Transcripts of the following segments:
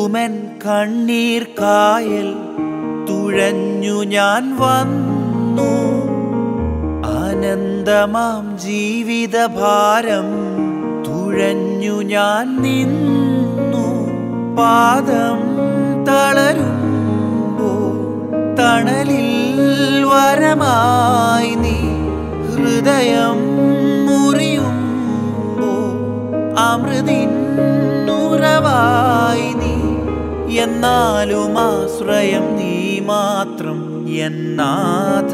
ഒഴുകുമെൻ കണ്ണീർ കായൽ തുഴഞ്ഞു ഞാൻ വന്നു ആനന്ദമാം ജീവിതഭാരം തുഴഞ്ഞു ഞാൻ നിന്നു പാദം തളരുമ്പോ തണലിൽ വരമായി നീ ഹൃദയം മുറിയുമ്പോ അമൃതിന്നുറവായി നീ എന്നാലും ആശ്രയം നീ മാത്രം എന്നാഥ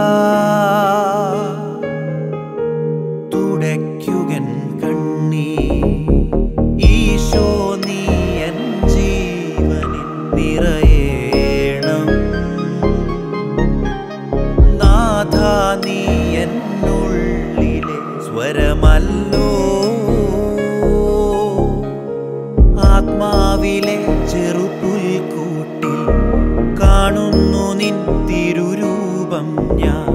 തുടയ്ക്കുകൻ കണ്ണീ ഈശോ നീ എൻ ജീവനിൽ നിറയേണം നാഥ നീ എന്നുള്ളിലെ സ്വരമല്ലോ ആത്മാവിലെ ചെറുപുൽക്കൂട്ടിൽ കാണുന്നു നിൻ തിരുരൂപം ഞാൻ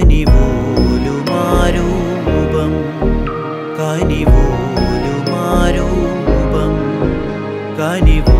കനിപോലുമാരൂപം കനിപോലുമാരൂപം കനിവോ